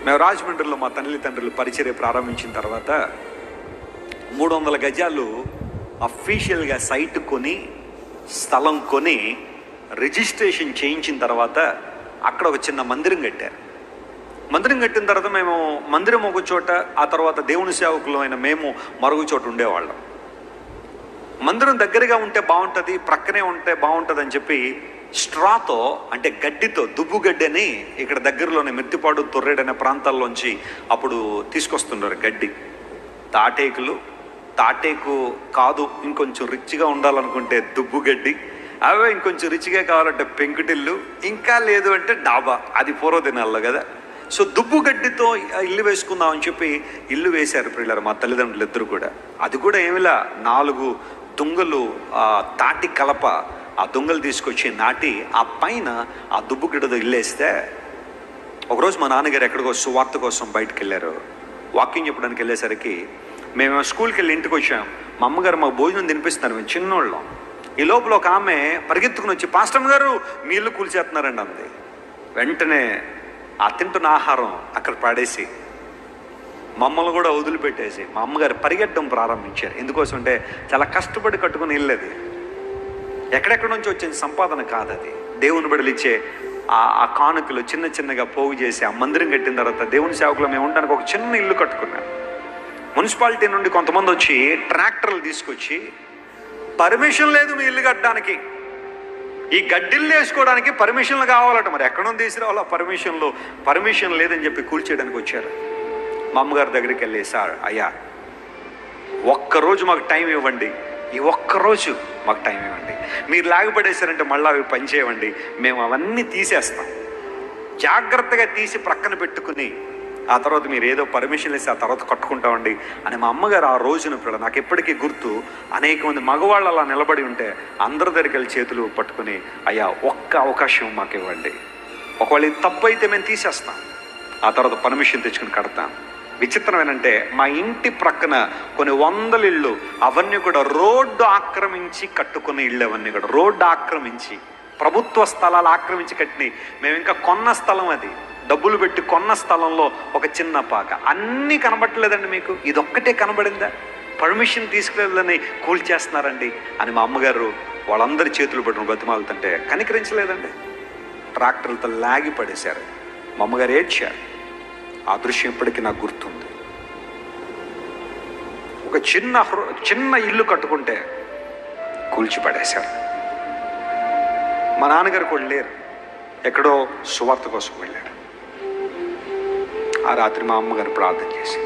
మేము రాజమండ్రిలో మా తల్లి తండ్రులు పరిచర్య ప్రారంభించిన తర్వాత మూడు వందల గజాలు అఫీషియల్గా సైట్ కొని స్థలం కొని రిజిస్ట్రేషన్ చేయించిన తర్వాత అక్కడ ఒక చిన్న మందిరం కట్టారు మందిరం కట్టిన తర్వాత మేము మందిరం ఒక చోట ఆ తర్వాత దేవుని సేవకులు అయిన మేము మరొక చోట ఉండేవాళ్ళం మందిరం దగ్గరగా ఉంటే బాగుంటుంది ప్రక్కనే ఉంటే బాగుంటుంది అని చెప్పి స్ట్రాతో అంటే గడ్డితో దుబ్బు గడ్డి అని ఇక్కడ దగ్గరలోనే మిత్తిపాడు తొర్రేడు అనే ప్రాంతాల్లోంచి అప్పుడు తీసుకొస్తున్నారు గడ్డి తాటేకులు తాటేకు కాదు ఇంకొంచెం రిచ్గా ఉండాలనుకుంటే దుబ్బు గడ్డి అవే ఇంకొంచెం రిచ్గా కావాలంటే పెంకుటిల్లు ఇంకా లేదు అంటే డాబా అది పూర్వదినాల్లో కదా సో దుబ్బు గడ్డితో ఇల్లు వేసుకుందాం అని చెప్పి ఇల్లు వేశారు పిల్లలు మా తల్లిదండ్రులు ఇద్దరు కూడా అది కూడా ఏమిలా నాలుగు దుంగలు ఆ, తాటి కలప ఆ దుంగలు తీసుకొచ్చి నాటి ఆ పైన ఆ దుబ్బు గిడ్డతో ఇల్లేస్తే ఒకరోజు మా నాన్నగారు ఎక్కడికో సువార్త కోసం బయటకు వెళ్ళారు వాకింగ్ చెప్పడానికి వెళ్ళేసరికి మేము స్కూల్కి వెళ్ళి ఇంటికి వచ్చాం మా అమ్మగారు మాకు భోజనం తినిపిస్తున్నారు మేము చిన్నోళ్ళం ఈ లోపల ఒక ఆమె పరిగెత్తుకుని వచ్చి పాస్టమ్ గారు మీ ఇల్లు కూల్చేస్తున్నారండి అంది వెంటనే ఆ తింటున్న ఆహారం అక్కడ పడేసి మమ్మల్ని కూడా వదిలిపెట్టేసి మా అమ్మగారు పరిగెట్టడం ప్రారంభించారు ఎందుకోసం అంటే చాలా కష్టపడి కట్టుకుని ఇల్లేదు ఎక్కడెక్కడ నుంచి వచ్చిన సంపాదన కాదు అది దేవుని బిడ్డలు ఇచ్చే ఆ ఆ కానుకలు చిన్న చిన్నగా పోగు చేసి ఆ మందిరం కట్టిన తర్వాత దేవుని సేవకులు మేము ఉండడానికి ఒక చిన్న ఇల్లు కట్టుకున్నాం మున్సిపాలిటీ నుండి కొంతమంది వచ్చి ట్రాక్టర్లు తీసుకొచ్చి పర్మిషన్ లేదు మీ ఇల్లు కట్టడానికి ఈ గడ్డిల్లు వేసుకోవడానికి పర్మిషన్లు కావాలట మరి ఎక్కడ నుంచి తీసుకురావాలో పర్మిషన్లు పర్మిషన్ లేదని చెప్పి కూల్చేయడానికి వచ్చారు మా అమ్మగారి దగ్గరికి వెళ్ళి సార్ అయ్యా ఒక్కరోజు మాకు టైం ఇవ్వండి ఈ ఒక్కరోజు మాకు టైం ఇవ్వండి మీరు లాగిపడేశారంటే మళ్ళీ అవి పనిచేయవండి మేము అవన్నీ తీసేస్తాం జాగ్రత్తగా తీసి ప్రక్కన పెట్టుకుని ఆ తర్వాత మీరు ఏదో పర్మిషన్ ఇస్తే ఆ తర్వాత కట్టుకుంటామండి అని మా అమ్మగారు ఆ రోజున పిల్ల నాకు ఎప్పటికీ గుర్తు అనేక మంది మగవాళ్ళు అలా నిలబడి ఉంటే అందరి దగ్గరికి వెళ్ళి చేతులు పట్టుకుని అయ్యా ఒక్క అవకాశం మాకు ఇవ్వండి ఒకవేళ ఇది తప్పు అయితే మేము తీసేస్తాం ఆ తర్వాత పర్మిషన్ తెచ్చుకుని కడతాం విచిత్రం ఏంటంటే మా ఇంటి ప్రక్కన కొన్ని వందల ఇళ్ళు అవన్నీ కూడా రోడ్డు ఆక్రమించి కట్టుకున్న ఇళ్ళు అవన్నీ కూడా రోడ్డు ఆక్రమించి ప్రభుత్వ స్థలాలు ఆక్రమించి కట్టినాయి మేము ఇంకా కొన్న స్థలం అది డబ్బులు పెట్టి కొన్న స్థలంలో ఒక చిన్న పాక అన్నీ కనబట్టలేదండి మీకు ఇదొక్కటే కనబడిందా పర్మిషన్ తీసుకెళ్ళని కూల్చేస్తున్నారండి అని మా అమ్మగారు వాళ్ళందరి చేతులు పట్టుకుని బతిమాలుతుంటే కనికరించలేదండి ట్రాక్టర్లతో లాగి పడేశారు మా అమ్మగారు ఏడ్చారు ఆ దృశ్యం ఇప్పటికీ నాకు గుర్తుంది ఒక చిన్న హృ- చిన్న ఇల్లు కట్టుకుంటే కూల్చి పడేశారు మా నాన్నగారు కూడా లేరు ఎక్కడో సువార్త కోసం వెళ్ళాడు ఆ రాత్రి మా అమ్మగారు ప్రార్థన చేసి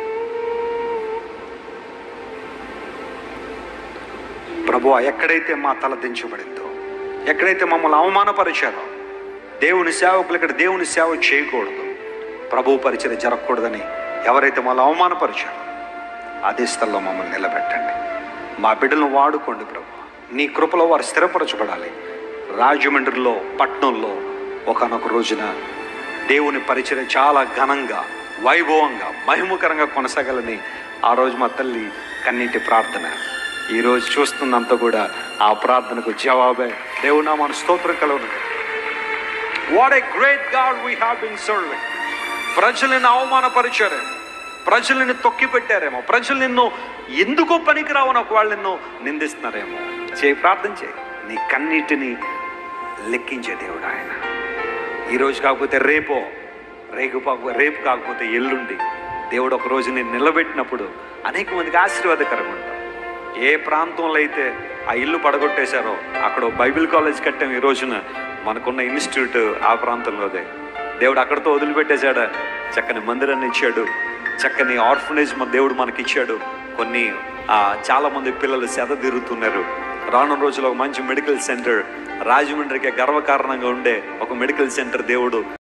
ప్రభు ఎక్కడైతే మా తల దించబడిందో ఎక్కడైతే మమ్మల్ని అవమానపరిచారో దేవుని సేవకులు ఇక్కడ దేవుని సేవ చేయకూడదు ప్రభు పరిచయం జరగకూడదని ఎవరైతే మమ్మల్ని అవమానపరిచారో అదే స్థలంలో మమ్మల్ని నిలబెట్టండి మా బిడ్డలను వాడుకోండి ప్రభు నీ కృపలో వారు స్థిరపరచబడాలి రాజమండ్రిలో పట్నంలో ఒకనొక రోజున దేవుని పరిచయం చాలా ఘనంగా వైభవంగా మహిమకరంగా కొనసాగాలని ఆ రోజు మా తల్లి కన్నీటి ప్రార్థన ఈ రోజు చూస్తున్నంత కూడా ఆ ప్రార్థనకు జవాబే దేవునా మన స్తోత్రం కలుగును what a great God we have been serving ప్రజలను అవమానపరిచారేమో ప్రజలను తొక్కి పెట్టారేమో ప్రజలు నిన్ను ఎందుకో పనికిరావని ఒకవేళ నిన్ను నిందిస్తున్నారేమో చేయి ప్రార్థన చేయి నీ కన్నీటిని లెక్కించే దేవుడు ఆయన ఈరోజు కాకపోతే రేపో రేపు కాకపోతే రేపు కాకపోతే ఎల్లుండి దేవుడు ఒక రోజు నేను నిలబెట్టినప్పుడు అనేక మందికి ఆశీర్వాదకరంగా ఉంటాం ఏ ప్రాంతంలో అయితే ఆ ఇల్లు పడగొట్టేశారో అక్కడ ఓ బైబిల్ కాలేజ్ కట్టాం ఈ రోజున మనకున్న ఇన్స్టిట్యూట్ ఆ ప్రాంతంలోదే దేవుడు అక్కడితో వదిలిపెట్టేశాడు చక్కని మందిరాన్ని ఇచ్చాడు చక్కని ఆర్ఫనేజ్ మన దేవుడు మనకిచ్చాడు కొన్ని ఆ, చాలా మంది పిల్లలు సెద తిరుగుతున్నారు రానున్న రోజుల్లో ఒక మంచి మెడికల్ సెంటర్ రాజమండ్రికి గర్వకారణంగా ఉండే ఒక మెడికల్ సెంటర్ దేవుడు